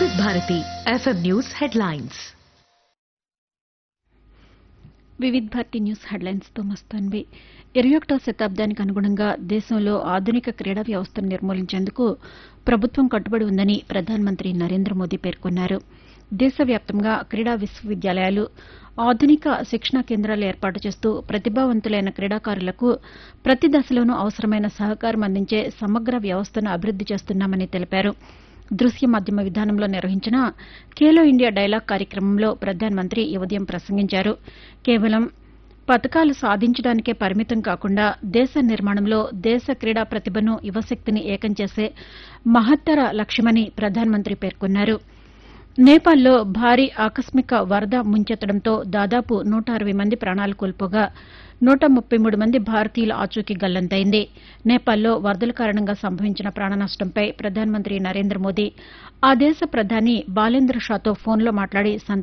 వివిధ Bharati FM news headlines Vividh Bharati news హెడ్లైన్స్తో మస్తాన్వి ఇరవై ఒకటో శతాబ్దానికి అనుగుణంగా దేశంలో ఆధునిక క్రీడా వ్యవస్థను నిర్మూలించేందుకు ప్రభుత్వం కట్టుబడి ఉందని ప్రధానమంత్రి నరేంద్ర మోదీ పేర్కొన్నారు దేశవ్యాప్తంగా క్రీడా విశ్వవిద్యాలయాలు ఆధునిక శిక్షణా కేంద్రాలు ఏర్పాటు చేస్తూ ప్రతిభావంతులైన క్రీడాకారులకు ప్రతి దశలోనూ అవసరమైన సహకారం అందించే సమగ్ర వ్యవస్థను అభివృద్ది చేస్తున్నామని తెలిపారు దృశ్య మాధ్యమ విధానంలో నిర్వహించిన ఖేలో ఇండియా డైలాగ్ కార్యక్రమంలో ప్రధానమంత్రి ఈ ఉదయం ప్రసంగించారు కేవలం పథకాలు సాధించడానికే పరిమితం కాకుండా దేశ నిర్మాణంలో దేశ క్రీడా ప్రతిభను యువశక్తిని ఏకం చేసే మహత్తర లక్ష్యమని ప్రధానమంత్రి పేర్కొన్నారు నేపాల్లో భారీ ఆకస్మిక వరద ముంచెత్తడంతో దాదాపు నూట అరవై మంది ప్రాణాలు కోల్పోగా నూట ముప్పై మూడు మంది భారతీయుల ఆచూకీ గల్లంతైంది నేపాల్లో వరదల కారణంగా సంభవించిన ప్రాణ నష్టంపై ప్రధానమంత్రి నరేంద్ర మోదీ ఆ దేశ ప్రధాని బాలేంద్ర షాతో ఫోన్లో మాట్లాడి